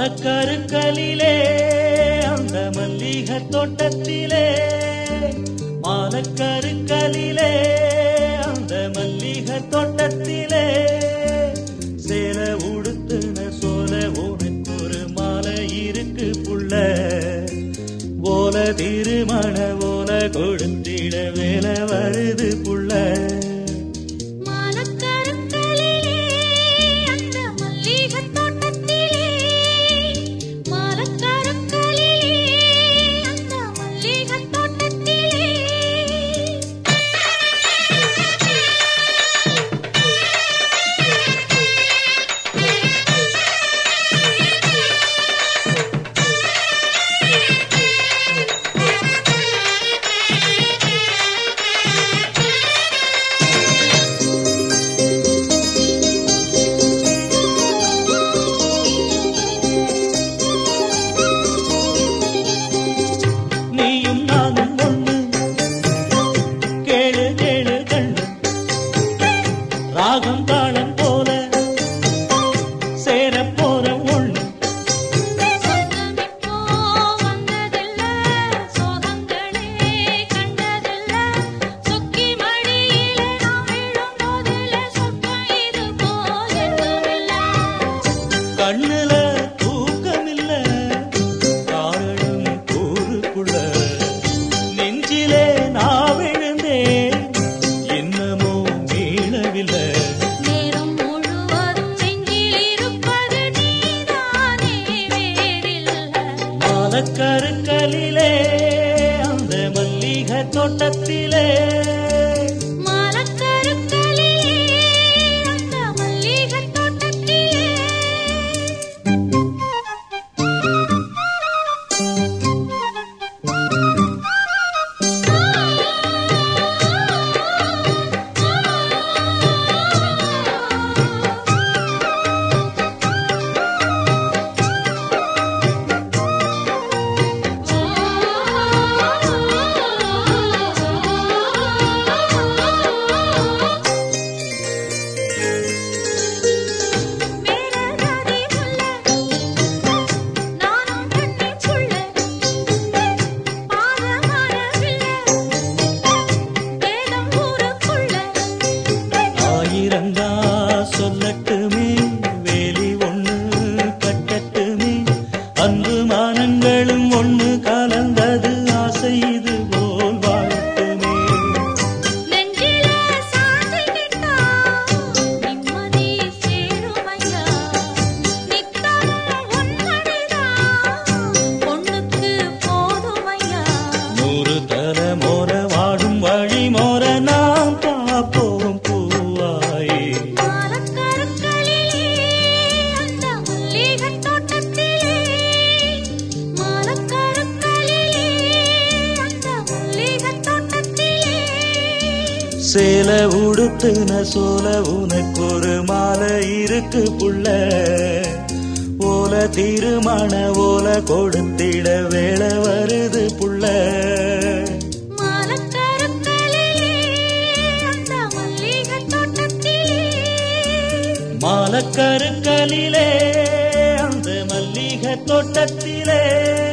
மாலக்கருக்கலிலே அந்த மல்லிகை தோட்டத்திலே மாலக்கருக்கலிலே அந்த மல்லிகை தோட்டத்திலே சேல உடுத்துன சோல உனக்கு ஒரு மாலை இருக்கு புள்ள ஓல திருமண ஓல கொடுத்திட வேலை வருது புள்ள மாலக்கருக்கலிலே அந்த மல்லிகைத் தோட்டத்திலே மாலக்கருக்கலிலே அந்த மல்லிகைத் தோட்டத்திலே நீயும் நானும் ஒண்ணு கேளு கேளு கண்ணு ராகம் தாளம் போல சேர போற ஒண்ணு சொந்தமிப்போ வந்ததில்ல சோகங்களே கண்டதில்ல சொக்கி மடியிலே நாம் விழும் போதிலே சொப்பம் இது போல் எதுவுமில்ல கண்ணுல தூக்கமில்ல காரணம் கூறுக்குள்ள நெஞ்சிலே நான் விழுந்தேன் இன்னமும் மீளவில்லை நேரம் முழுவதும் நெஞ்சில் இருப்பது நீதானே வேறில்லை மாலக்கருக்கலிலே அந்த மல்லிகை தோட்டத்திலே மாலக்கருக்கலிலே அந்த மல்லிகைத் தோட்டத்திலே மேரதாதி முல்ல நானும் கண்ணி புள்ள பாதமான வில்ல வேதம் ஊருக்குள்ள ஆயிரங்கா சொல்லட்டுமே வேலி ஒண்ணு கட்டட்டுமே அன்பு மானங்களும் ஒண்ணு கலந்தது ஆசை இது போல் வாழட்டுமே நெஞ்சில சாஞ்சிக்கிட்டா நிம்மதி சேருமையா நித்தமும் உன்னடிதான் பொண்ணுக்கு போதுமையா நூறு தலைமோர வாடும் வழி மோர நாம் காப்போம் பூவாய் மாலக்கருக்களிலே அந்த மல்லிகைத் தோட்டத்திலே மாலக்கருக்களிலே அந்த மல்லிகைத் தோட்டத்திலே சேல உடுத்துன சோல உனக்கு ஒரு மாலை இருக்கு புள்ள ஓல திருமண ஓல கொடுத்திட வேலை வருது புள்ள மாலக்கருக்களிலே அந்த மல்லிகைத் தோட்டத்திலே மாலக்கருக்கலிலே அந்த மல்லிகை தோட்டத்திலே